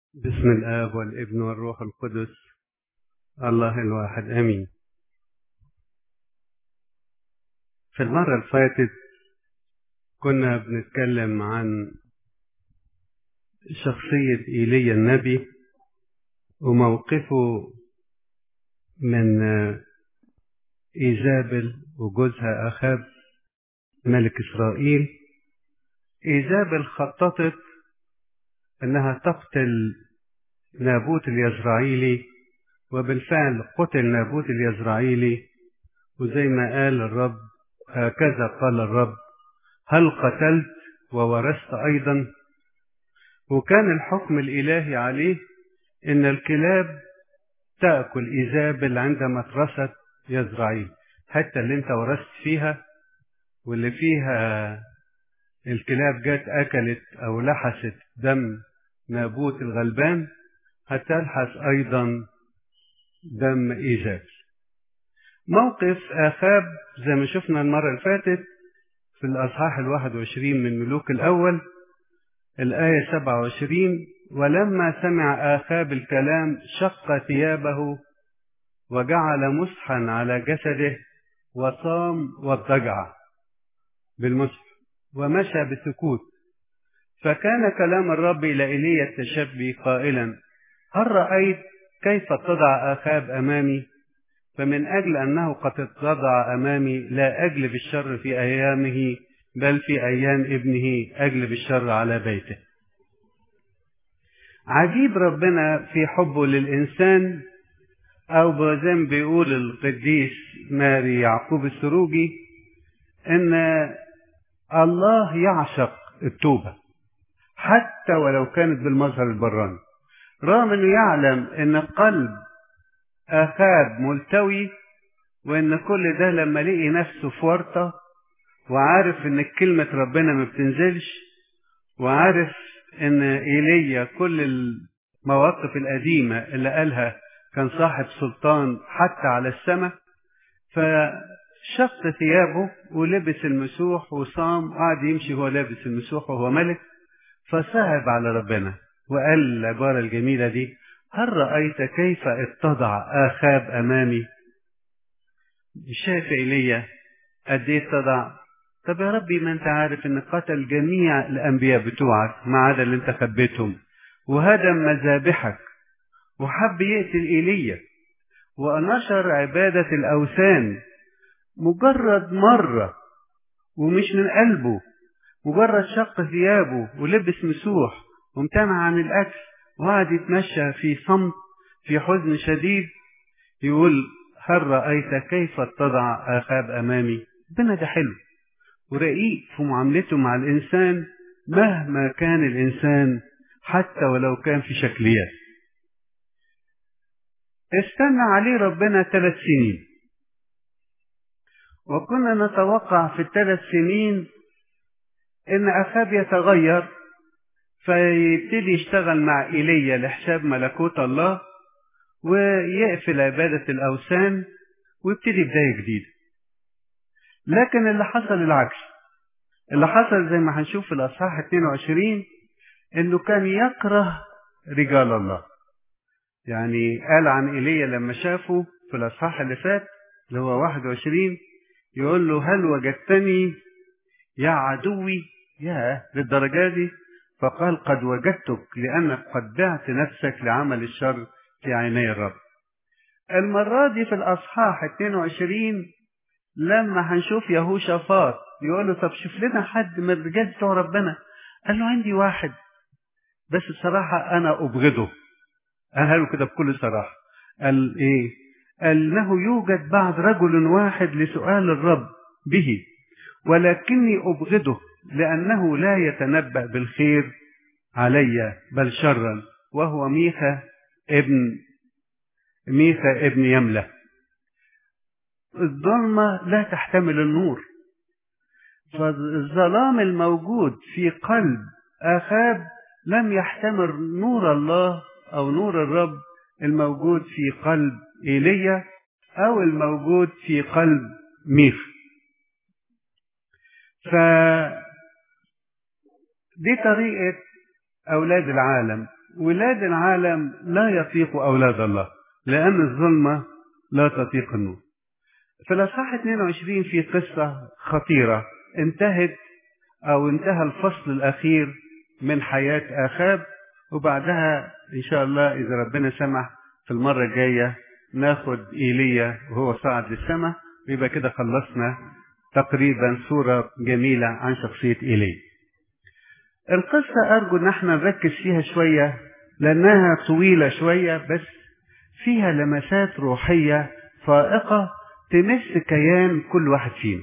بسم الآب والابن والروح القدس الله الواحد آمين في المرة اللي فاتت كنا بنتكلم عن شخصية إيليا النبي وموقفه من إيزابل وجوزها أخاب ملك إسرائيل إيزابل خططت أنها تقتل نابوت اليزرعيلي وبالفعل قتل نابوت اليزرعيلي وزي ما قال الرب هكذا قال الرب هل قتلت وورثت أيضا وكان الحكم الإلهي عليه إن الكلاب تأكل إيزابل عندما اترست يزرعيل حتى اللي انت ورثت فيها واللي فيها الكلاب جت أكلت أو لحست دم نابوت الغلبان هتلحس أيضا دم إيزابل موقف آخاب زي ما شفنا المرة اللي فاتت في الأصحاح الواحد وعشرين من ملوك الأول الآية سبعة وعشرين ولما سمع آخاب الكلام شق ثيابه وجعل مسحا على جسده وصام واضطجع بالمسح ومشى بسكوت فكان كلام الرب إلى إيليا التشبي قائلا هل رأيت كيف اتضع آخاب أمامي فمن أجل أنه قد اتضع أمامي لا أجلب الشر في أيامه بل في أيام ابنه أجلب الشر على بيته عجيب ربنا في حبه للإنسان أو زي ما بيقول القديس ماري يعقوب السروجي إن الله يعشق التوبة حتى ولو كانت بالمظهر البراني رغم انه يعلم ان قلب اخاب ملتوي وان كل ده لما لقي نفسه في ورطة وعارف ان كلمة ربنا ما بتنزلش وعارف ان ايليا كل المواقف القديمة اللي قالها كان صاحب سلطان حتى على السماء فشق ثيابه ولبس المسوح وصام وقعد يمشي وهو لابس المسوح وهو ملك فصعب على ربنا وقال العبارة الجميلة دي هل رأيت كيف اتضع آخاب أمامي شايف إيليا قد ايه اتضع طب يا ربي ما انت عارف ان قتل جميع الانبياء بتوعك ما عدا اللي انت خبيتهم وهدم مذابحك وحب يقتل ايليا ونشر عبادة الاوثان مجرد مرة ومش من قلبه مجرد شق ثيابه ولبس مسوح وامتنع عن الأكل وقعد يتمشى في صمت في حزن شديد يقول هل رأيت كيف اتضع آخاب أمامي ربنا ده حلو ورقيق في معاملته مع الإنسان مهما كان الإنسان حتى ولو كان في شكليات استنى عليه ربنا ثلاث سنين وكنا نتوقع في الثلاث سنين ان اخاب يتغير فيبتدي يشتغل مع ايليا لحساب ملكوت الله ويقفل عبادة الأوثان ويبتدي بداية جديدة لكن اللي حصل العكس اللي حصل زي ما هنشوف في الأصحاح 22 إنه كان يكره رجال الله يعني قال عن إيليا لما شافه في الأصحاح اللي فات اللي هو 21 يقول له هل وجدتني يا عدوي يا للدرجة دي فقال قد وجدتك لأنك قد بعت نفسك لعمل الشر في عيني الرب المرة دي في الأصحاح 22 لما هنشوف يهوشافاط يقول له طب شوف لنا حد من الرجال بتوع ربنا قال له عندي واحد بس الصراحة أنا أبغضه قالها له كده بكل صراحة قال إيه قال إنه يوجد بعد رجل واحد لسؤال الرب به ولكني أبغضه لأنه لا يتنبأ بالخير علي بل شرا وهو ميخا ابن ميخا ابن يملة الظلمة لا تحتمل النور فالظلام الموجود في قلب آخاب لم يحتمل نور الله أو نور الرب الموجود في قلب إيليا أو الموجود في قلب ميخا ف دي طريقة أولاد العالم ولاد العالم لا يطيقوا أولاد الله لأن الظلمة لا تطيق النور في الأصحاح 22 في قصة خطيرة انتهت أو انتهى الفصل الأخير من حياة آخاب وبعدها إن شاء الله إذا ربنا سمح في المرة الجاية ناخد إيليا وهو صعد للسماء ويبقى كده خلصنا تقريبا صورة جميلة عن شخصية إيليا القصة أرجو إن احنا نركز فيها شوية لأنها طويلة شوية بس فيها لمسات روحية فائقة تمس كيان كل واحد فينا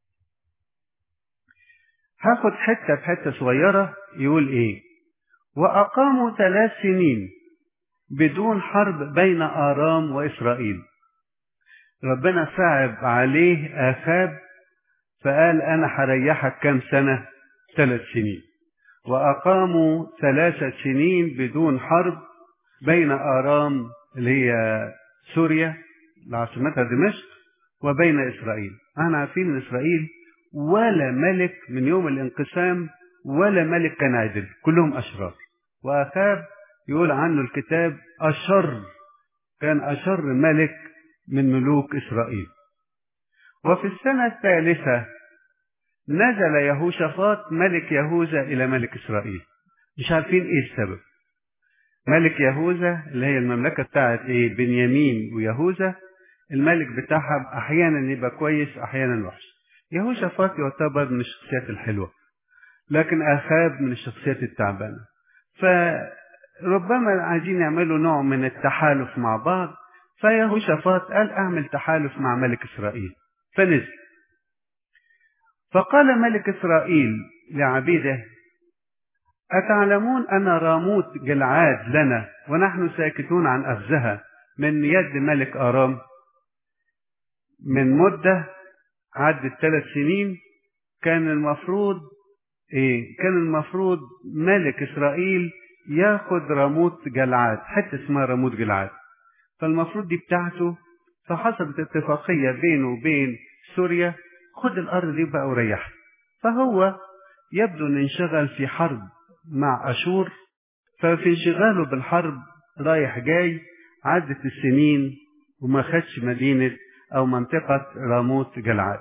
هاخد حتة بحتة صغيرة يقول إيه وأقاموا ثلاث سنين بدون حرب بين آرام وإسرائيل ربنا صعب عليه آخاب فقال أنا هريحك كم سنة ثلاث سنين وأقاموا ثلاثة سنين بدون حرب بين آرام اللي هي سوريا عاصمتها دمشق وبين إسرائيل احنا عارفين ان إسرائيل ولا ملك من يوم الانقسام ولا ملك كان عدل كلهم أشرار وأخاب يقول عنه الكتاب أشر كان أشر ملك من ملوك إسرائيل وفي السنة الثالثة نزل يهوشافاط ملك يهوذا إلى ملك إسرائيل مش عارفين إيه السبب ملك يهوذا اللي هي المملكة بتاعت إيه بنيامين ويهوذا الملك بتاعها أحيانا يبقى كويس أحيانا وحش يهوشافاط يعتبر من الشخصيات الحلوة لكن أخاب من الشخصيات التعبانة فربما عايزين يعملوا نوع من التحالف مع بعض فيهوشافاط قال أعمل تحالف مع ملك إسرائيل فنزل فقال ملك إسرائيل لعبيده أتعلمون أن راموت جلعاد لنا ونحن ساكتون عن أخذها من يد ملك آرام من مدة عدت ثلاث سنين كان المفروض إيه كان المفروض ملك إسرائيل ياخد راموت جلعاد حتة اسمها راموت جلعاد فالمفروض دي بتاعته فحصلت اتفاقية بينه وبين سوريا خد الأرض دي بقى وريحها فهو يبدو أن انشغل في حرب مع أشور ففي انشغاله بالحرب رايح جاي عدت السنين وما خدش مدينة أو منطقة راموت جلعاد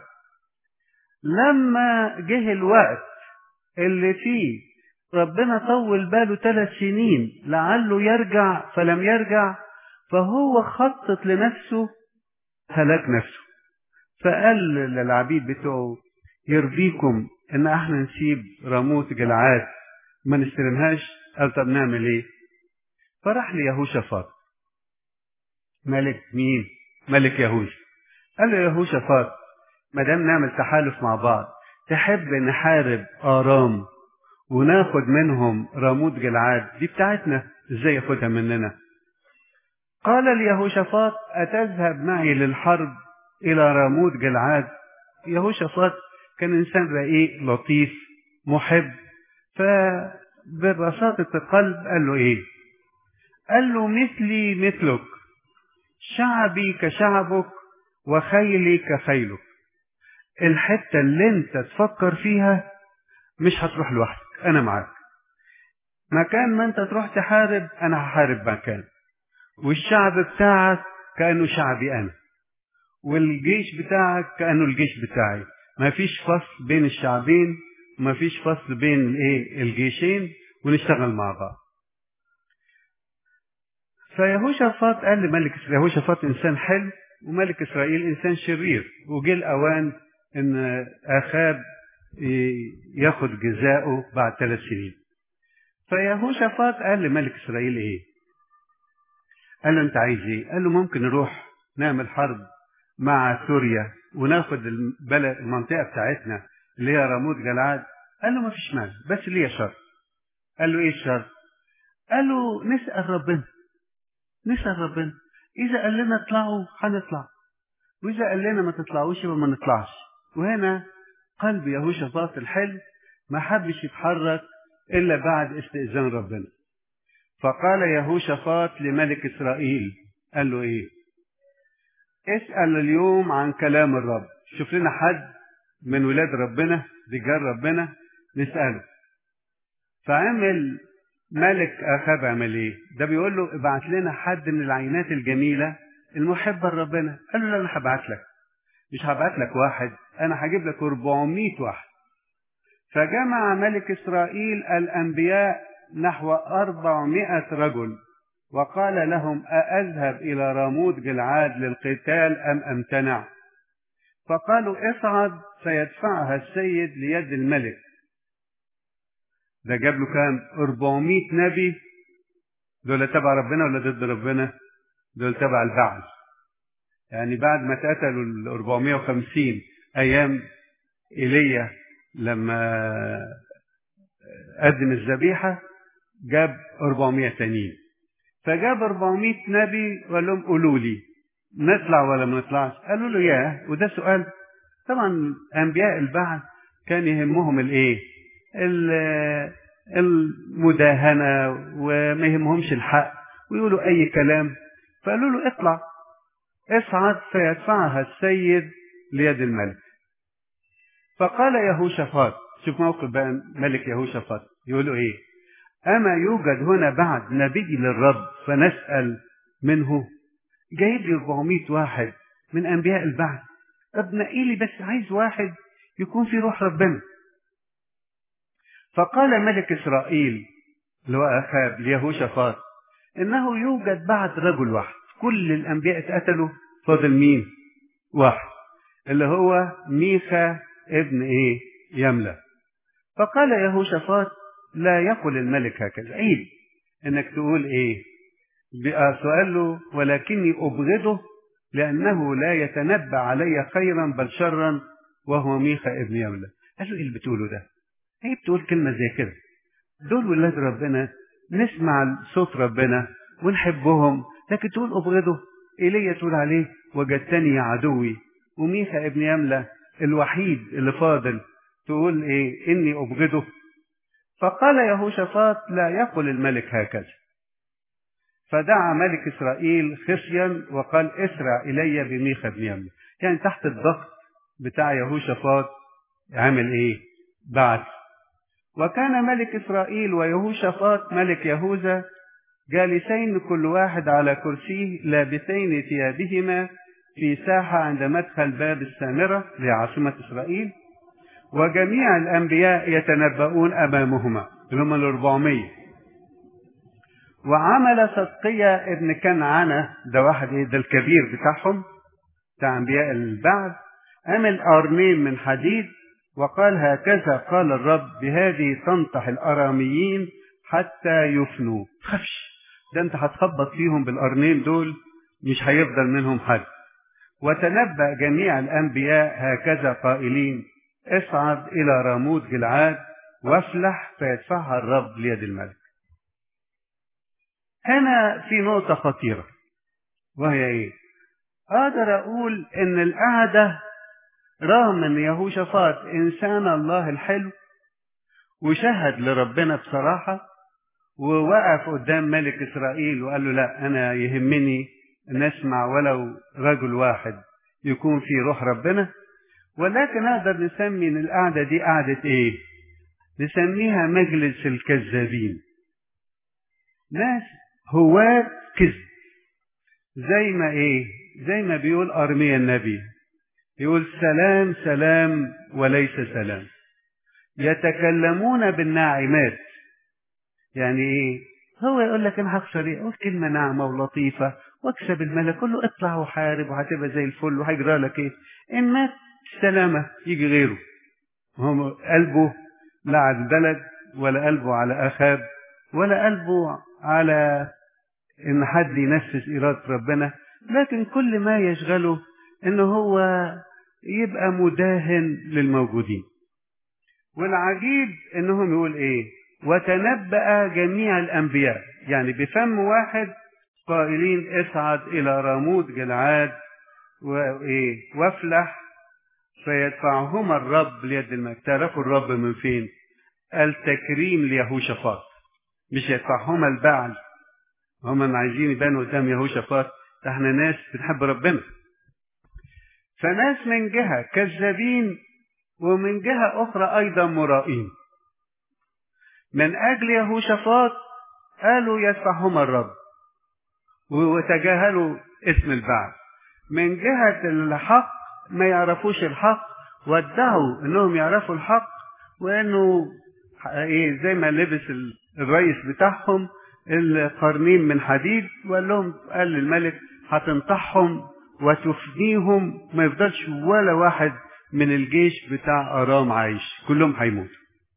لما جه الوقت اللي فيه ربنا طول باله ثلاث سنين لعله يرجع فلم يرجع فهو خطط لنفسه هلاك نفسه فقال للعبيد بتوعه يرضيكم ان احنا نسيب راموت جلعاد ما نستلمهاش قال طب نعمل ايه فراح ليهوشافاط ملك مين ملك يهوذا قال له يهوشافاط ما دام نعمل تحالف مع بعض تحب نحارب ارام وناخد منهم راموت جلعاد دي بتاعتنا ازاي ياخدها مننا قال ليهوشافاط أتذهب معي للحرب إلى راموت جلعاد يهوشافاط كان إنسان رقيق لطيف محب فببساطة القلب قال له إيه قال له مثلي مثلك شعبي كشعبك وخيلي كخيلك الحتة اللي انت تفكر فيها مش هتروح لوحدك انا معاك مكان ما انت تروح تحارب انا هحارب مكان والشعب بتاعك كأنه شعبي أنا والجيش بتاعك كأنه الجيش بتاعي ما فيش فصل بين الشعبين وما فيش فصل بين الايه الجيشين ونشتغل مع بعض فيهوشافاط قال لملك يهوشافاط انسان حلو وملك اسرائيل انسان شرير وجه الاوان ان اخاب ياخد جزاؤه بعد ثلاث سنين فيهوشافاط قال لملك اسرائيل ايه قال له انت عايز ايه قال له ممكن نروح نعمل حرب مع سوريا وناخد البلد المنطقه بتاعتنا اللي هي راموت جلعاد قال له ما فيش مانع بس ليا شرط قال له ايه الشرط قال له نسال ربنا نسال ربنا اذا قال لنا اطلعوا هنطلع واذا قال لنا ما تطلعوش يبقى ما نطلعش وهنا قلب يهوشافاط الحلو ما حبش يتحرك الا بعد استئذان ربنا فقال يهوشافاط لملك إسرائيل قال له إيه اسأل اليوم عن كلام الرب شوف لنا حد من ولاد ربنا رجال ربنا نسأله فعمل ملك اخاب عمل ايه ده بيقول له ابعت لنا حد من العينات الجميله المحبه لربنا قال له لا انا هبعت لك مش هبعت لك واحد انا هجيب لك 400 واحد فجمع ملك اسرائيل الانبياء نحو 400 رجل وقال لهم أأذهب إلى راموت جلعاد للقتال أم أمتنع فقالوا اصعد فيدفعها السيد ليد الملك ده جاب له كام 400 نبي دول تبع ربنا ولا ضد ربنا دول تبع البعث يعني بعد ما اتقتلوا ال 450 ايام ايليا لما قدم الذبيحه جاب 400 تانيين فجاب 400 نبي وقال لهم قولوا لي نطلع ولا ما نطلعش قالوا له ياه وده سؤال طبعا انبياء البعث كان يهمهم الايه المداهنه وما يهمهمش الحق ويقولوا اي كلام فقالوا له اطلع اصعد فيدفعها السيد ليد الملك فقال يهوشافاط شوف موقف بقى ملك يهوشافاط يقولوا ايه اما يوجد هنا بعد نبي للرب فنسال منه جايب لي 400 واحد من انبياء البعث طب نقي لي بس عايز واحد يكون في روح ربنا فقال ملك اسرائيل اللي هو اخاب ليهوشافاط انه يوجد بعد رجل واحد كل الانبياء اتقتلوا فاضل مين واحد اللي هو ميخا ابن ايه يملى فقال يهوشافاط لا يقل الملك هكذا عيب انك تقول ايه بقى سؤال له ولكني ابغضه لانه لا يتنبأ علي خيرا بل شرا وهو ميخا ابن يملى قال له ايه اللي بتقوله ده عيب تقول كلمة زي كده دول ولاد ربنا نسمع صوت ربنا ونحبهم لكن تقول ابغضه ايليا تقول عليه وجدتني يا عدوي وميخا ابن يملى الوحيد اللي فاضل تقول ايه اني ابغضه فقال يهوشافاط لا يقل الملك هكذا فدعا ملك اسرائيل خصيا وقال اسرع الي بميخا بن يملى يعني تحت الضغط بتاع يهوشافاط عمل ايه بعت وكان ملك اسرائيل ويهوشافاط ملك يهوذا جالسين كل واحد على كرسيه لابسين ثيابهما في ساحة عند مدخل باب السامرة لعاصمة إسرائيل وجميع الأنبياء يتنبؤون أمامهما اللي هم الأربعمية وعمل صدقية ابن كنعانة ده واحد ايه ده الكبير بتاعهم بتاع أنبياء البعث عمل قرنين من حديد وقال هكذا قال الرب بهذه تنطح الأراميين حتى يفنوا تخافش ده انت هتخبط فيهم بالقرنين دول مش هيفضل منهم حد وتنبأ جميع الأنبياء هكذا قائلين اصعد إلى راموت جلعاد وافلح فيدفعها الرب ليد الملك هنا في نقطة خطيرة وهي ايه اقدر اقول ان القعدة رغم ان يهوشافاط انسان الله الحلو وشهد لربنا بصراحة ووقف قدام ملك اسرائيل وقال له لا انا يهمني نسمع ولو رجل واحد يكون في روح ربنا ولكن نقدر نسمي ان القعدة دي قعدة ايه نسميها مجلس الكذابين ناس هواة كذب زي ما ايه زي ما بيقول ارميا النبي يقول سلام سلام وليس سلام يتكلمون بالناعمات يعني ايه هو يقول لك انا هخسر ايه اقول كلمه ناعمه ولطيفه واكسب الملك كله اطلع وحارب وهتبقى زي الفل وهيجرى لك ايه ان مات سلامه يجي غيره هو قلبه لا على البلد ولا قلبه على اخاب ولا قلبه على ان حد ينفذ اراده ربنا لكن كل ما يشغله ان هو يبقى مداهن للموجودين والعجيب انهم يقول ايه وتنبأ جميع الانبياء يعني بفم واحد قائلين اصعد الى راموت جلعاد وايه وافلح فيدفعهما الرب ليد الملك تعرفوا الرب من فين التكريم ليهوشافاط مش يدفعهما البعل هم عايزين يبانوا قدام يهوشافاط احنا ناس بنحب ربنا فناس من جهة كذابين ومن جهة أخرى أيضا مرائين من أجل يهوشافاط قالوا يدفعهما الرب وتجاهلوا اسم البعل من جهة الحق ما يعرفوش الحق وادعوا انهم يعرفوا الحق وانه ايه زي ما لبس الرئيس بتاعهم القرنين من حديد وقال لهم قال للملك هتنطحهم وتفنيهم ما يفضلش ولا واحد من الجيش بتاع ارام عايش كلهم هيموتوا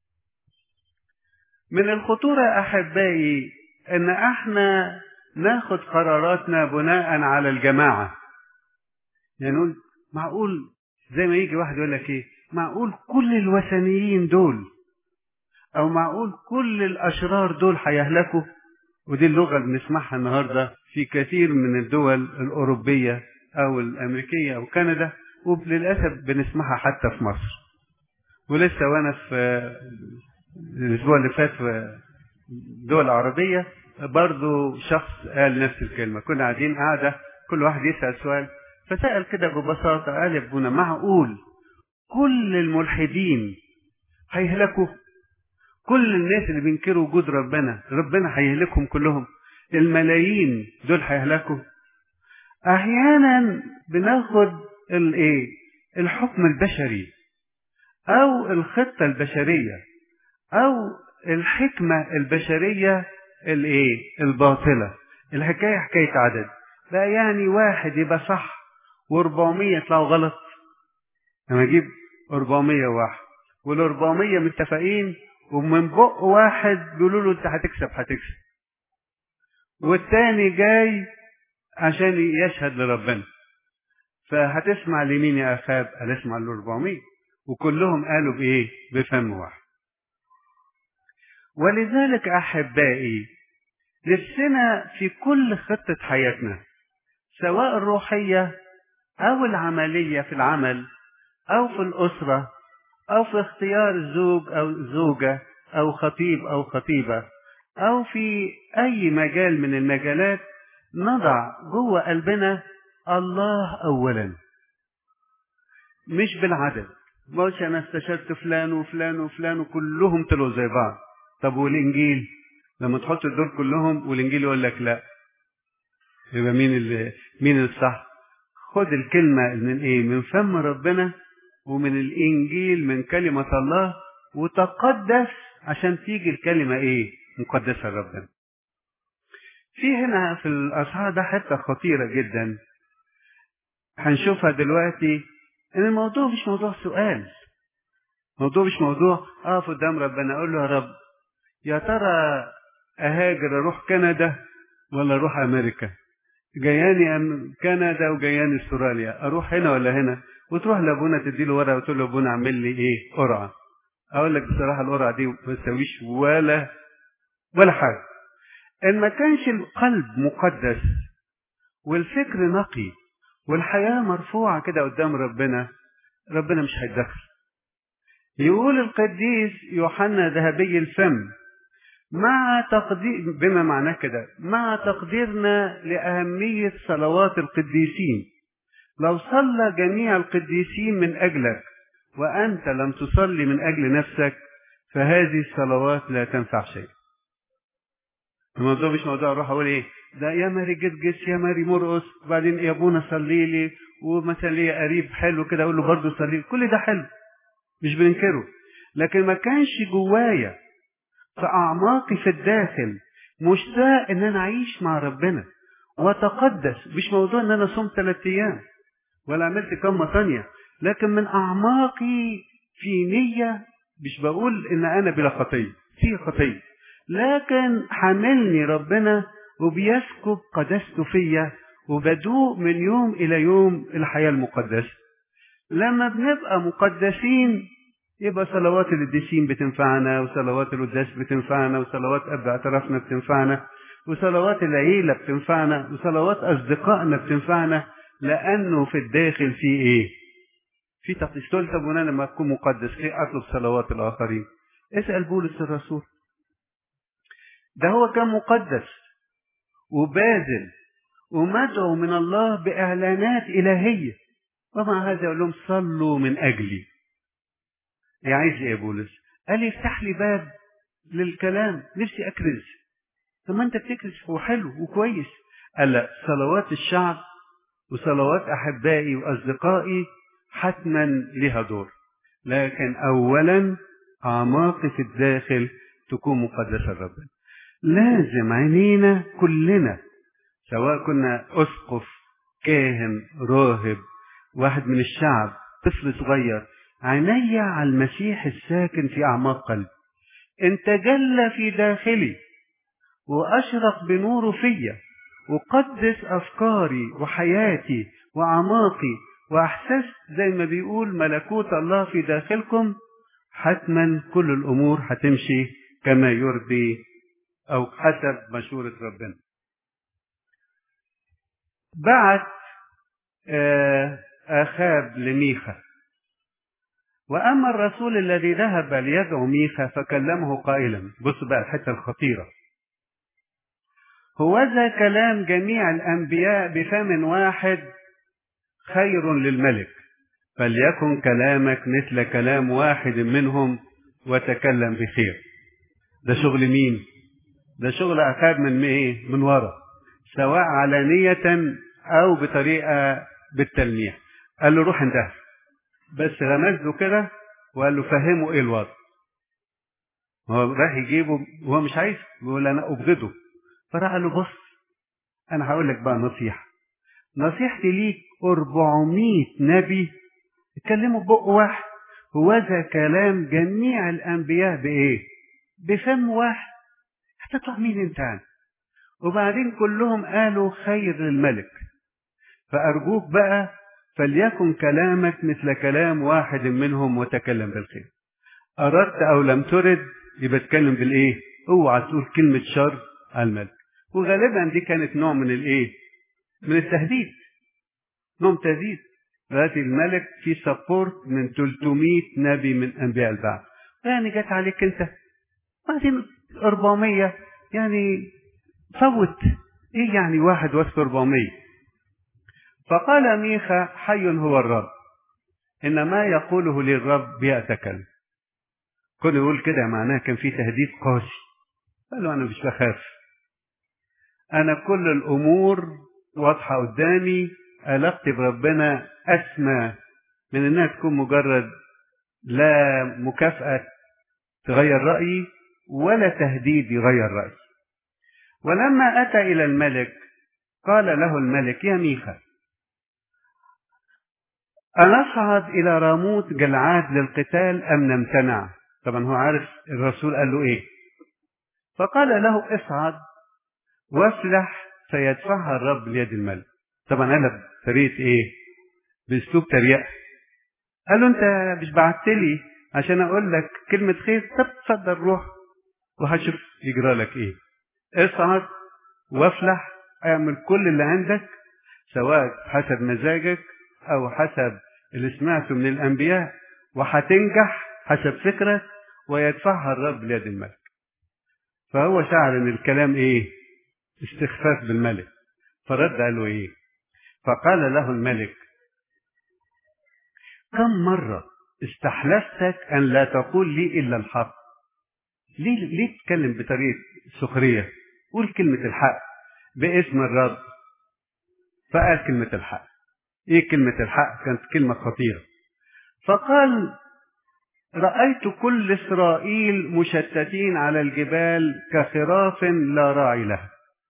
من الخطورة أحبائي إن إحنا ناخد قراراتنا بناء على الجماعة يعني نقول معقول زي ما يجي واحد يقول لك إيه معقول كل الوثنيين دول أو معقول كل الأشرار دول هيهلكوا ودي اللغة اللي بنسمعها النهاردة في كثير من الدول الأوروبية أو الأمريكية أو كندا وللأسف بنسمعها حتى في مصر ولسه وأنا في الأسبوع اللي فات في الدول العربية برضو شخص قال نفس الكلمة كنا قاعدين قاعدة كل واحد يسأل سؤال فسأل كده ببساطة قال يا ابونا معقول كل الملحدين هيهلكوا كل الناس اللي بينكروا وجود ربنا ربنا هيهلكهم كلهم الملايين دول هيهلكوا احيانا بناخد الايه الحكم البشري او الخطه البشريه او الحكمه البشريه الايه الباطله الحكايه حكايه عدد بقى يعني واحد يبقى صح و400 يطلعوا غلط لما اجيب 401 وال 400 متفقين ومن بق واحد بيقولوا له انت هتكسب هتكسب والتاني جاي عشان يشهد لربنا فهتسمع لمين يا اخاب قال اسمع ل 400 وكلهم قالوا بايه بفم واحد ولذلك احبائي نفسنا في كل خطه حياتنا سواء الروحيه او العمليه في العمل او في الاسره أو في اختيار زوج أو زوجة أو خطيب أو خطيبة أو في أي مجال من المجالات نضع جوه قلبنا الله أولا مش بالعدد ما قلتش أنا استشرت فلان وفلان وفلان وكلهم طلعوا زي بعض طب والإنجيل لما تحط دول كلهم والإنجيل يقول لك لا يبقى مين اللي مين الصح خد الكلمة من إيه من فم ربنا ومن الإنجيل من كلمة الله وتقدس عشان تيجي الكلمة إيه مقدسة ربنا في هنا في الأصحاح ده حتة خطيرة جدا هنشوفها دلوقتي إن الموضوع مش موضوع سؤال موضوع مش موضوع أقف قدام ربنا أقول له يا رب يا ترى أهاجر أروح كندا ولا أروح أمريكا جياني كندا وجياني استراليا أروح هنا ولا هنا وتروح لابونا تدي له ورقه وتقول له ابونا اعمل لي ايه قرعه اقول لك بصراحه القرعه دي ما تسويش ولا ولا حاجه ان ما كانش القلب مقدس والفكر نقي والحياه مرفوعه كده قدام ربنا ربنا مش هيتدخل يقول القديس يوحنا ذهبي الفم مع تقدير بما معناه كده مع تقديرنا لأهمية صلوات القديسين لو صلى جميع القديسين من أجلك وأنت لم تصلي من أجل نفسك فهذه الصلوات لا تنفع شيء الموضوع مش موضوع اروح اقول ايه ده يا ماري جرجس يا ماري مرقص وبعدين يا ابونا صلي لي ومثلا لي قريب حلو كده اقول له برضه صلي لي كل ده حلو مش بننكره لكن ما كانش جوايا في اعماقي في الداخل مشتاق ان انا اعيش مع ربنا واتقدس مش موضوع ان انا صمت ثلاث ايام ولا عملت كم ثانيه لكن من اعماقي في نيه مش بقول ان انا بلا خطيه في خطيه لكن حاملني ربنا وبيسكب قدسته فيا وبدوق من يوم الى يوم الحياه المقدسه لما بنبقى مقدسين يبقى صلوات القديسين بتنفعنا وصلوات القداس بتنفعنا وصلوات اب اعترافنا بتنفعنا وصلوات العيلة بتنفعنا وصلوات أصدقائنا بتنفعنا لأنه في الداخل في إيه؟ في تقديس تقول طب وانا لما اكون مقدس ليه اطلب صلوات الاخرين؟ اسال بولس الرسول. ده هو كان مقدس وباذل ومدعو من الله باعلانات الهيه ومع هذا يقول لهم صلوا من اجلي. يا عايز ايه يا بولس؟ قال لي افتح لي باب للكلام نفسي اكرز طب ما انت بتكرس وحلو وكويس قال لا صلوات الشعب وصلوات احبائي واصدقائي حتما لها دور لكن اولا اعماقي في الداخل تكون مقدسه لربنا لازم عينينا كلنا سواء كنا اسقف كاهن راهب واحد من الشعب طفل صغير عيني على المسيح الساكن في اعماق قلبي ان تجلى في داخلي واشرق بنوره فيا وقدس افكاري وحياتي واعماقي واحسست زي ما بيقول ملكوت الله في داخلكم حتما كل الامور هتمشي كما يرضي او حسب مشورة ربنا بعت اخاب لميخا واما الرسول الذي ذهب ليدعو ميخا فكلمه قائلا بص بقى الحته الخطيره هوذا كلام جميع الانبياء بفم واحد خير للملك فليكن كلامك مثل كلام واحد منهم وتكلم بخير ده شغل مين ده شغل اخاب من ايه من ورا سواء علانية او بطريقة بالتلميح قال له روح انتهى بس غمز له كده وقال له فهمه ايه الوضع هو راح يجيبه وهو مش عايز يقول انا ابغضه فراح قال له بص انا هقول لك بقى نصيحه نصيحتي ليك 400 نبي اتكلموا ببق واحد هوذا كلام جميع الانبياء بايه بفم واحد هتطلع مين انت يعني وبعدين كلهم قالوا خير للملك فارجوك بقى فليكن كلامك مثل كلام واحد منهم وتكلم بالخير اردت او لم ترد يبقى اتكلم بالايه اوعى تقول كلمه شر على الملك وغالبا دي كانت نوع من الايه من التهديد نوع تهديد دلوقتي الملك في سبورت من 300 نبي من انبياء البعث يعني جت عليك انت بعدين 400 يعني فوت ايه يعني واحد وسط 400 فقال ميخا حي هو الرب ان ما يقوله للرب يأتكلم كل يقول كده معناه كان في تهديد قاسي قال له انا مش بخاف انا كل الامور واضحه قدامي علاقتي بربنا اسمى من انها تكون مجرد لا مكافاه تغير رايي ولا تهديد يغير رايي ولما اتى الى الملك قال له الملك يا ميخا أنصعد إلى راموت جلعاد للقتال أم نمتنع؟ طبعا هو عارف الرسول قال له إيه؟ فقال له اصعد وافلح فيدفعها الرب ليد الملك طبعا قلب طريقه ايه باسلوب تريقه قال له انت مش بعت لي عشان اقول لك كلمه خير طب اتفضل روح وهشوف يجرى لك ايه اصعد وافلح اعمل كل اللي عندك سواء حسب مزاجك او حسب اللي سمعته من الانبياء وهتنجح حسب فكرك ويدفعها الرب ليد الملك فهو شعر ان الكلام ايه استخفاف بالملك فرد قال له ايه فقال له الملك كم مرة استحلفتك أن لا تقول لي إلا الحق ليه, ليه تتكلم بطريقة سخرية قول كلمة الحق باسم الرب فقال كلمة الحق ايه كلمة الحق كانت كلمة خطيرة فقال رأيت كل إسرائيل مشتتين على الجبال كخراف لا راعي لها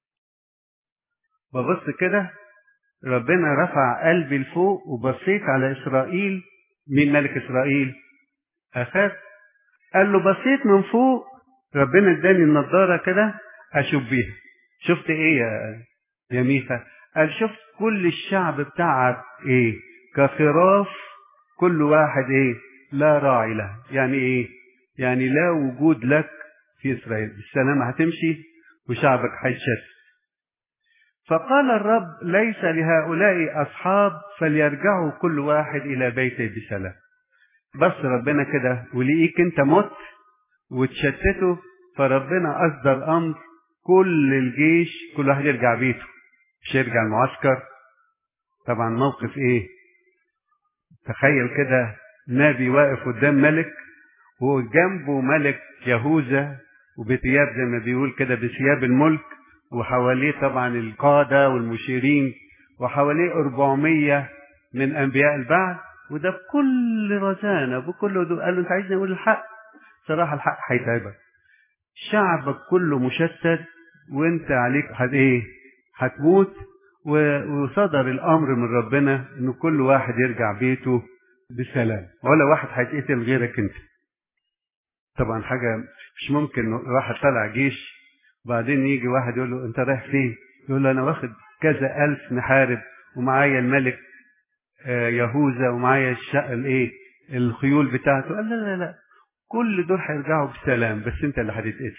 ببص كده ربنا رفع قلبي لفوق وبصيت على إسرائيل مين ملك إسرائيل أخاف قال له بصيت من فوق ربنا اداني النضارة كده أشوف بيها شفت إيه يا يا ميخا قال شفت كل الشعب بتاعك إيه كخراف كل واحد إيه لا راعي له يعني إيه يعني لا وجود لك في إسرائيل بالسلامة هتمشي وشعبك هيتشتت فقال الرب ليس لهؤلاء أصحاب فليرجعوا كل واحد إلى بيته بسلام بس ربنا كده ولقيك انت مت وتشتته فربنا أصدر أمر كل الجيش كل واحد يرجع بيته مش يرجع المعسكر طبعا موقف ايه تخيل كده نبي واقف قدام ملك وجنبه ملك يهوذا وبثياب زي ما بيقول كده بثياب الملك وحواليه طبعا القادة والمشيرين وحواليه 400 من أنبياء البعث وده بكل رزانة بكل دو قال له أنت عايزني أقول الحق صراحة الحق هيتعبك شعبك كله مشتت وأنت عليك هت إيه هتموت وصدر الأمر من ربنا إن كل واحد يرجع بيته بسلام ولا واحد هيتقتل غيرك أنت طبعا حاجة مش ممكن واحد طلع جيش وبعدين يجي واحد يقول له انت رايح فين يقول له انا واخد كذا الف نحارب ومعايا الملك يهوذا ومعايا الشق الايه الخيول بتاعته قال لا لا لا كل دول هيرجعوا بسلام بس انت اللي هتتقتل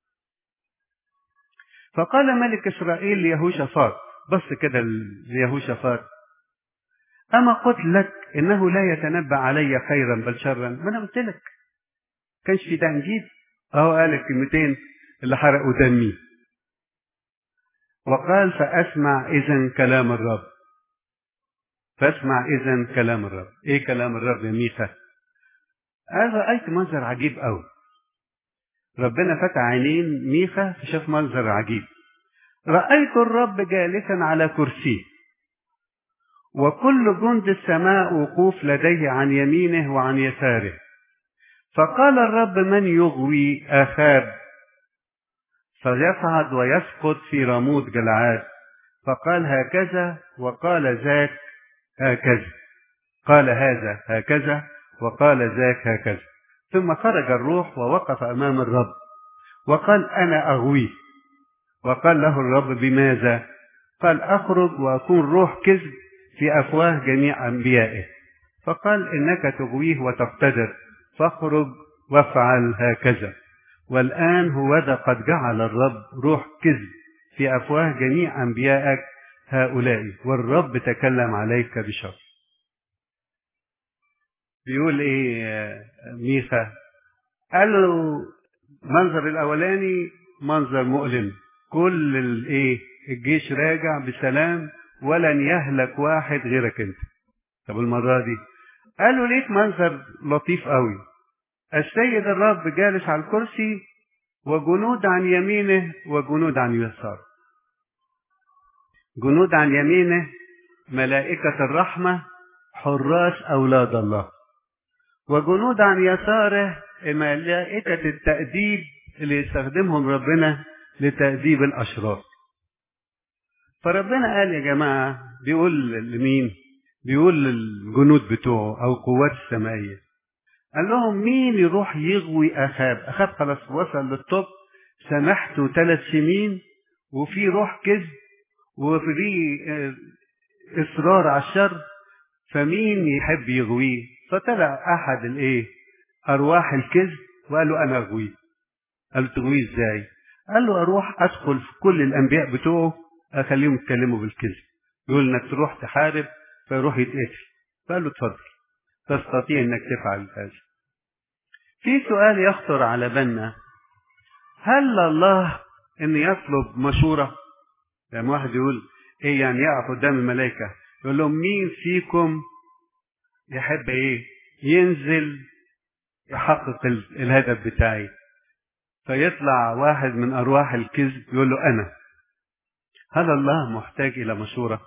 فقال ملك اسرائيل ليهوشافاط بص كده ليهوشافاط اما قلت لك انه لا يتنبأ علي خيرا بل شرا ما انا قلت لك كانش في ده نجيب اهو قال الكلمتين اللي حرقوا دمي وقال فاسمع اذا كلام الرب فاسمع اذا كلام الرب ايه كلام الرب يا ميخا قال رايت منظر عجيب قوي ربنا فتح عينين ميخا فشاف منظر عجيب رايت الرب جالسا على كرسيه وكل جند السماء وقوف لديه عن يمينه وعن يساره فقال الرب من يغوي اخاب فيصعد ويسقط في رموت جلعاد فقال هكذا وقال ذاك هكذا قال هذا هكذا وقال ذاك هكذا ثم خرج الروح ووقف امام الرب وقال انا اغويه وقال له الرب بماذا قال اخرج واكون روح كذب في افواه جميع انبيائه فقال انك تغويه وتقتدر فاخرج وافعل هكذا والآن هوذا قد جعل الرب روح كذب في أفواه جميع أنبيائك هؤلاء والرب تكلم عليك بشر بيقول ايه ميخا قال له منظر الاولاني منظر مؤلم كل الايه الجيش راجع بسلام ولن يهلك واحد غيرك انت طب المره دي قال له ليك منظر لطيف قوي السيد الرب جالس على الكرسي وجنود عن يمينه وجنود عن يساره جنود عن يمينه ملائكة الرحمة حراس أولاد الله وجنود عن يساره ملائكة التأديب اللي يستخدمهم ربنا لتأديب الأشرار فربنا قال يا جماعة بيقول لمين بيقول للجنود بتوعه أو قوات السمائية قال لهم مين يروح يغوي أخاب أخاب خلاص وصل للطب سمحته ثلاث سنين وفي روح كذب وفي إصرار على الشر فمين يحب يغويه فطلع أحد الإيه أرواح الكذب وقال له أنا أغويه قال له تغويه إزاي قال له أروح أدخل في كل الأنبياء بتوعه أخليهم يتكلموا بالكذب يقول إنك تروح تحارب فيروح يتقتل فقال له اتفضل تستطيع انك تفعل هذا في سؤال يخطر على بالنا هل الله ان يطلب مشورة لما واحد يقول ايه يعني يقف قدام الملائكة يقول لهم مين فيكم يحب ايه ينزل يحقق الهدف بتاعي فيطلع واحد من ارواح الكذب يقول له انا هل الله محتاج الى مشوره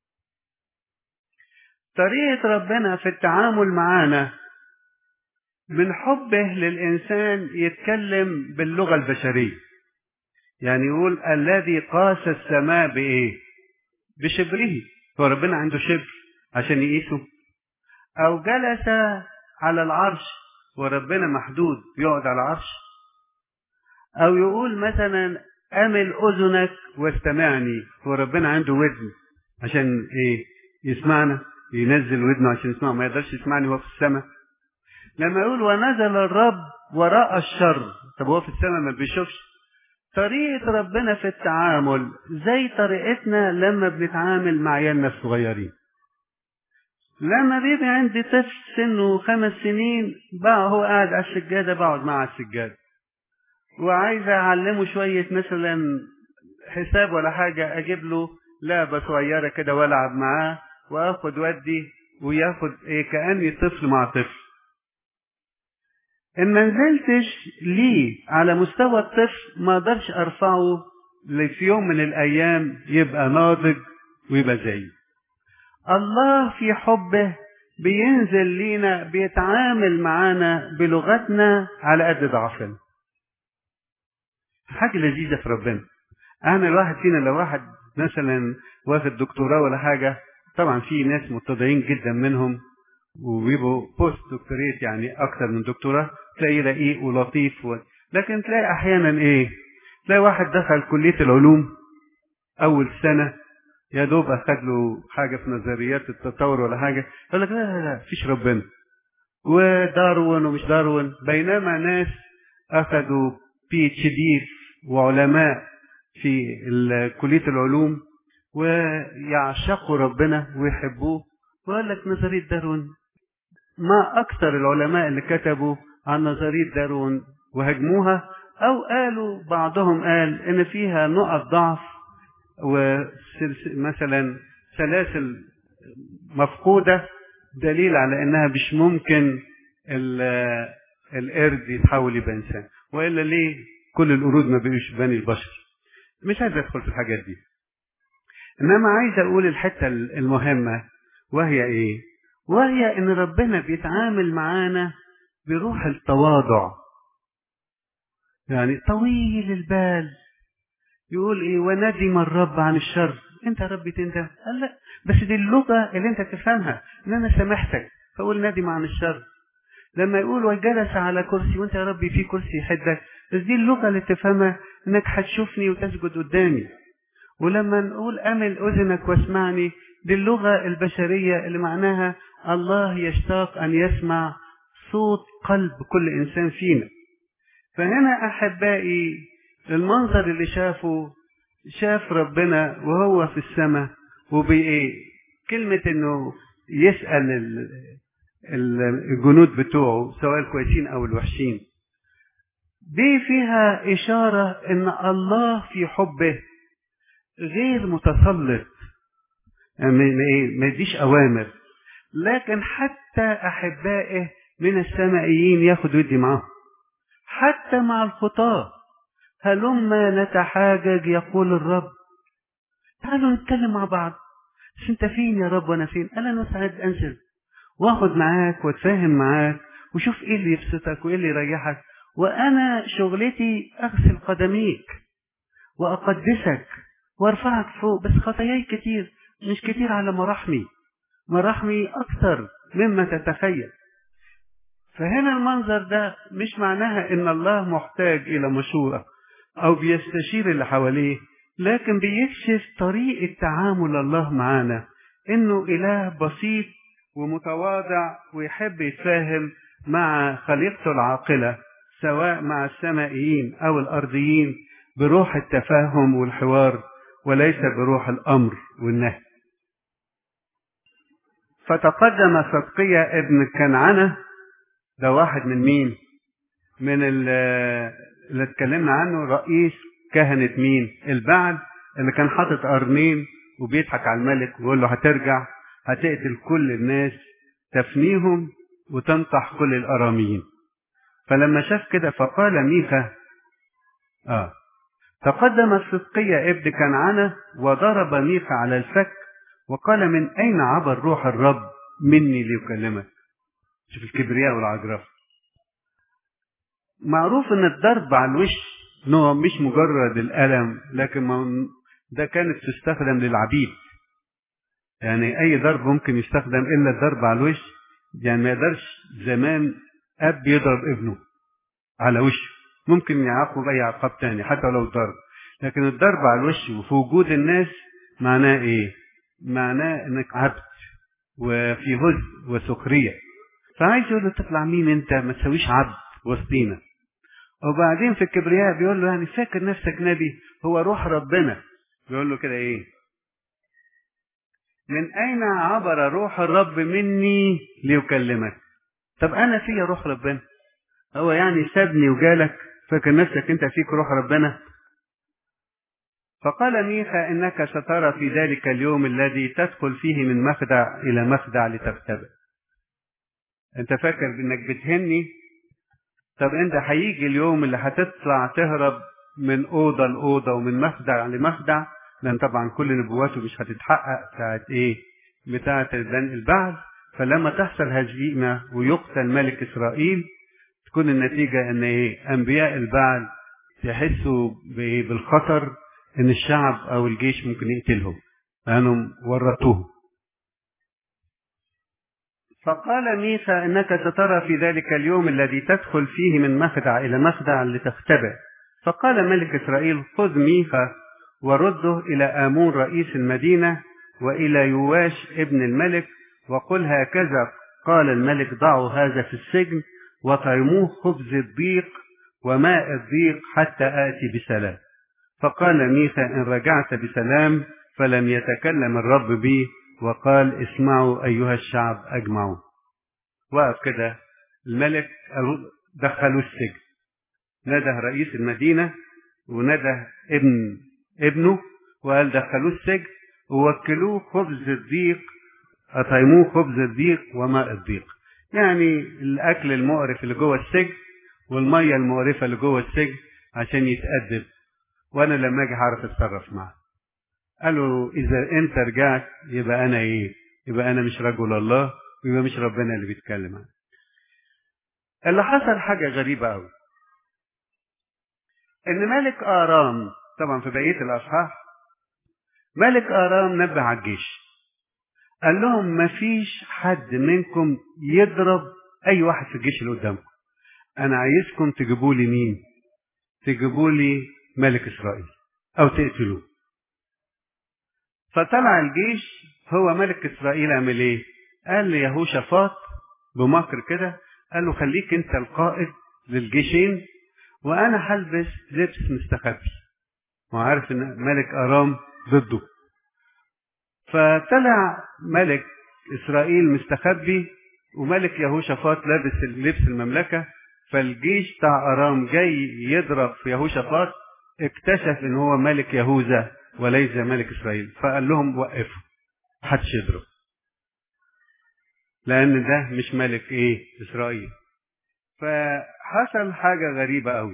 طريقة ربنا في التعامل معانا من حبه للإنسان يتكلم باللغة البشرية يعني يقول الذي قاس السماء بإيه بشبره هو ربنا عنده شبر عشان يقيسه أو جلس على العرش وربنا محدود يقعد على العرش أو يقول مثلا أمل أذنك واستمعني وربنا عنده ودن عشان إيه يسمعنا ينزل ودنه عشان يسمعه ما يقدرش يسمعني وهو في السماء لما يقول ونزل الرب وراء الشر طب هو في السماء ما بيشوفش طريقة ربنا في التعامل زي طريقتنا لما بنتعامل مع عيالنا الصغيرين لما بيبقى عندي طفل سنه خمس سنين بقى هو قاعد على السجادة بقعد معاه على السجادة وعايز أعلمه شوية مثلا حساب ولا حاجة أجيب له لعبة صغيرة كده وألعب معاه واخد ودي وياخد ايه كاني طفل مع طفل ان ما نزلتش ليه على مستوى الطفل ما اقدرش ارفعه في يوم من الايام يبقى ناضج ويبقى زيي الله في حبه بينزل لينا بيتعامل معانا بلغتنا على قد ضعفنا حاجة لذيذة في ربنا انا الواحد فينا لو واحد مثلا واخد دكتوراه ولا حاجة طبعا في ناس متضعين جدا منهم وبيبقوا بوست دكتوريت يعني اكتر من دكتوراه تلاقيه رقيق ولطيف و... لكن تلاقي احيانا ايه تلاقي واحد دخل كلية العلوم اول سنة يا دوب اخد له حاجة في نظريات التطور ولا حاجة يقول لك لا لا لا فيش ربنا وداروين ومش داروين بينما ناس اخذوا بي اتش دي وعلماء في كلية العلوم ويعشقوا ربنا ويحبوه وقال لك نظرية داروين ما أكثر العلماء اللي كتبوا عن نظرية داروين وهجموها أو قالوا بعضهم قال إن فيها نقط ضعف ومثلا سلاسل مفقودة دليل على إنها مش ممكن القرد يتحول يبقى إنسان وإلا ليه كل القرود ما بقوش بني البشر مش عايز أدخل في الحاجات دي إنما عايز أقول الحتة المهمة وهي إيه؟ وهي إن ربنا بيتعامل معانا بروح التواضع يعني طويل البال يقول ايه وندم الرب عن الشر انت يا رب تندم قال لا بس دي اللغه اللي انت تفهمها ان انا سامحتك فقول ندم عن الشر لما يقول وجلس على كرسي وانت يا ربي في كرسي يحدك بس دي اللغه اللي تفهمها انك هتشوفني وتسجد قدامي ولما نقول امل اذنك واسمعني دي اللغه البشريه اللي معناها الله يشتاق ان يسمع صوت قلب كل انسان فينا فهنا احبائي المنظر اللي شافه شاف ربنا وهو في السماء وبايه كلمه انه يسال الجنود بتوعه سواء الكويسين او الوحشين دي فيها اشاره ان الله في حبه غير متسلط ما يديش اوامر لكن حتى احبائه من السمائيين ياخد ودي معاهم حتى مع الخطاه هلما نتحاجج يقول الرب تعالوا نتكلم مع بعض بس انت فين يا رب وانا فين انا نسعد انزل واخد معاك واتفاهم معاك وشوف ايه اللي يبسطك وايه اللي يريحك وانا شغلتي اغسل قدميك واقدسك وارفعك فوق بس خطاياي كتير مش كتير على مراحمي مراحمي اكثر مما تتخيل فهنا المنظر ده مش معناها ان الله محتاج الى مشورة او بيستشير اللي حواليه لكن بيكشف طريقة تعامل الله معانا انه اله بسيط ومتواضع ويحب يتفاهم مع خليقته العاقلة سواء مع السمائيين او الارضيين بروح التفاهم والحوار وليس بروح الامر والنهي فتقدم صدقية ابن كنعنة ده واحد من مين من اللي اتكلمنا عنه رئيس كهنة مين البعل اللي كان حاطط قرنين وبيضحك على الملك ويقول له هترجع هتقتل كل الناس تفنيهم وتنطح كل الاراميين فلما شاف كده فقال ميخا اه تقدم الصدقية ابن كنعانة وضرب ميخا على الفك وقال من أين عبر روح الرب مني ليكلمك شوف الكبرياء والعجرفة معروف ان الضرب على الوش نوع مش مجرد الألم لكن ده كانت تستخدم للعبيد يعني أي ضرب ممكن يستخدم إلا الضرب على الوش يعني ما يقدرش زمان أب يضرب ابنه على وشه ممكن يعاقبه بأي عقاب تاني حتى لو ضرب لكن الضرب على الوش وفي وجود الناس معناه إيه؟ معناه إنك عبد وفي هز وسخرية فعايز يقول له تطلع مين أنت ما تسويش عبد وسطينا وبعدين في الكبرياء بيقول له يعني فاكر نفسك نبي هو روح ربنا بيقول له كده ايه من اين عبر روح الرب مني ليكلمك طب انا فيا روح ربنا هو يعني سابني وجالك فاكر نفسك انت فيك روح ربنا فقال ميخا انك سترى في ذلك اليوم الذي تدخل فيه من مخدع الى مخدع لتختبئ انت فاكر انك بتهني طب انت هيجي اليوم اللي هتطلع تهرب من اوضه لاوضه ومن مخدع لمخدع لان طبعا كل نبواته مش هتتحقق بتاعت ايه بتاعت البعث فلما تحصل هزيمه ويقتل ملك اسرائيل تكون النتيجه ان ايه انبياء البعل يحسوا بايه بالخطر ان الشعب او الجيش ممكن يقتلهم لانهم ورطوه فقال ميخا انك سترى في ذلك اليوم الذي تدخل فيه من مخدع الى مخدع لتختبئ فقال ملك اسرائيل خذ ميخا ورده الى امون رئيس المدينه والى يواش ابن الملك وقل هكذا قال الملك ضعوا هذا في السجن وطعموه خبز الضيق وماء الضيق حتى آتي بسلام فقال ميخا إن رجعت بسلام فلم يتكلم الرب بي وقال اسمعوا أيها الشعب أجمعوا وقف كده الملك دخلوا السجن نده رئيس المدينة ونده ابن ابنه وقال دخلوه السجن ووكلوه خبز الضيق أطعموه خبز الضيق وماء الضيق يعني الأكل المقرف اللي جوه السجن والمية المقرفة اللي جوه السجن عشان يتأدب وأنا لما أجي هعرف أتصرف معاه قالوا إذا أنت رجعت يبقى أنا إيه؟ يبقى أنا مش رجل الله ويبقى مش ربنا اللي بيتكلم عنه. اللي حصل حاجة غريبة أوي. إن ملك آرام طبعا في بقية الأصحاح ملك آرام نبه على الجيش قال لهم مفيش حد منكم يضرب أي واحد في الجيش اللي قدامكم أنا عايزكم تجيبوا لي مين؟ تجيبوا لي ملك إسرائيل أو تقتلوه فطلع الجيش هو ملك إسرائيل عمل إيه؟ قال ليهوشافاط بمكر كده قال له خليك أنت القائد للجيشين وأنا هلبس لبس مستخبي وعارف إن ملك أرام ضده فطلع ملك إسرائيل مستخبي وملك يهوشافاط لابس لبس المملكة فالجيش بتاع أرام جاي يضرب في يهوشافاط اكتشف ان هو ملك يهوذا وليس ملك اسرائيل فقال لهم وقفوا محدش يضرب لان ده مش ملك ايه اسرائيل فحصل حاجه غريبه قوي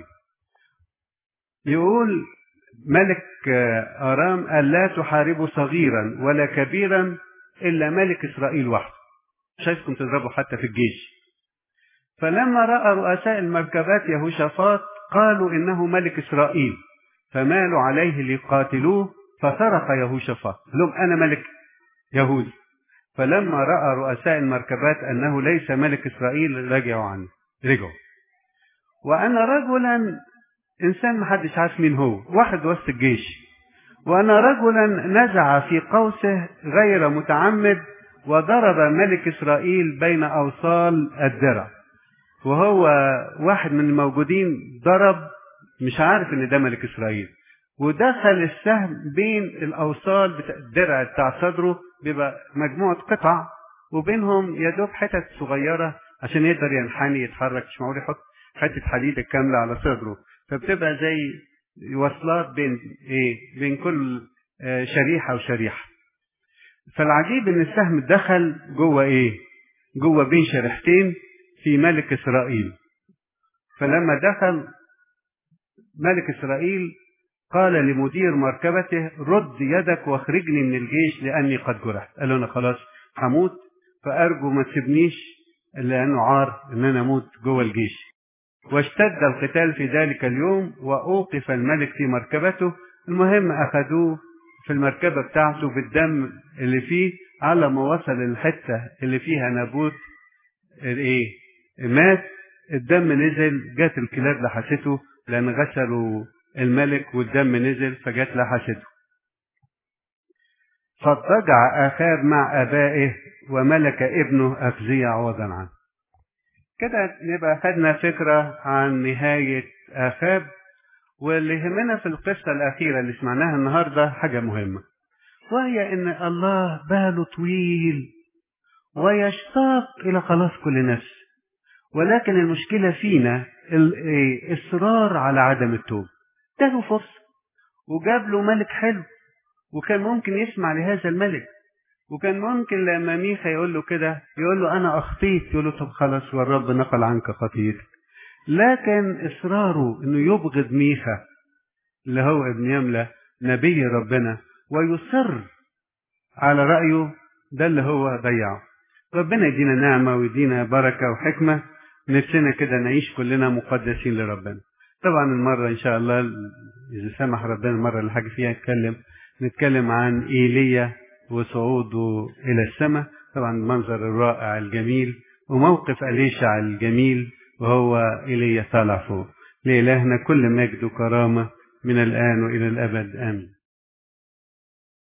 يقول ملك ارام قال لا تحاربوا صغيرا ولا كبيرا الا ملك اسرائيل وحده مش عايزكم تضربوا حتى في الجيش فلما راى رؤساء المركبات يهوشافاط قالوا انه ملك اسرائيل فمالوا عليه ليقاتلوه فصرخ يهوشافاط لهم انا ملك يهوذا فلما راى رؤساء المركبات انه ليس ملك اسرائيل رجعوا عنه رجعوا وانا رجلا انسان محدش عارف مين هو واحد وسط الجيش وانا رجلا نزع في قوسه غير متعمد وضرب ملك اسرائيل بين اوصال الدرع وهو واحد من الموجودين ضرب مش عارف ان ده ملك اسرائيل ودخل السهم بين الاوصال بتاع الدرع بتاع صدره بيبقى مجموعه قطع وبينهم يا دوب حتت صغيره عشان يقدر ينحني يتحرك مش معقول يحط حته حديده كامله على صدره فبتبقى زي وصلات بين ايه بين كل شريحه وشريحه فالعجيب ان السهم دخل جوه ايه جوه بين شريحتين في ملك اسرائيل فلما دخل ملك اسرائيل قال لمدير مركبته رد يدك واخرجني من الجيش لاني قد جرحت قال له انا خلاص هموت فارجو ما تسيبنيش لانه عار ان انا اموت جوه الجيش واشتد القتال في ذلك اليوم واوقف الملك في مركبته المهم اخذوه في المركبه بتاعته بالدم اللي فيه على ما وصل الحته اللي فيها نابوت ايه مات الدم نزل جت الكلاب لحسته لان غسلوا الملك والدم نزل فجت لحسته فاضطجع آخاب مع آبائه وملك ابنه أخزية عوضا عنه كده نبقى خدنا فكرة عن نهاية آخاب واللي يهمنا في القصة الأخيرة اللي سمعناها النهاردة حاجة مهمة وهي إن الله باله طويل ويشتاق إلى خلاص كل نفس ولكن المشكلة فينا الإصرار على عدم التوبة اداله فرصة وجاب له ملك حلو وكان ممكن يسمع لهذا الملك وكان ممكن لما ميخا يقول له كده يقول له أنا أخطيت يقول له طب خلاص والرب نقل عنك خطيتك لكن إصراره إنه يبغض ميخا اللي هو ابن يملة نبي ربنا ويصر على رأيه ده اللي هو ضيعه ربنا يدينا نعمة ويدينا بركة وحكمة نفسنا كده نعيش كلنا مقدسين لربنا طبعا المرة إن شاء الله إذا سمح ربنا المرة اللي حاجة فيها نتكلم نتكلم عن إيليا وصعوده إلى السماء طبعا المنظر الرائع الجميل وموقف أليشع الجميل وهو إيليا طالع فوق لإلهنا كل مجد وكرامة من الآن وإلى الأبد آمين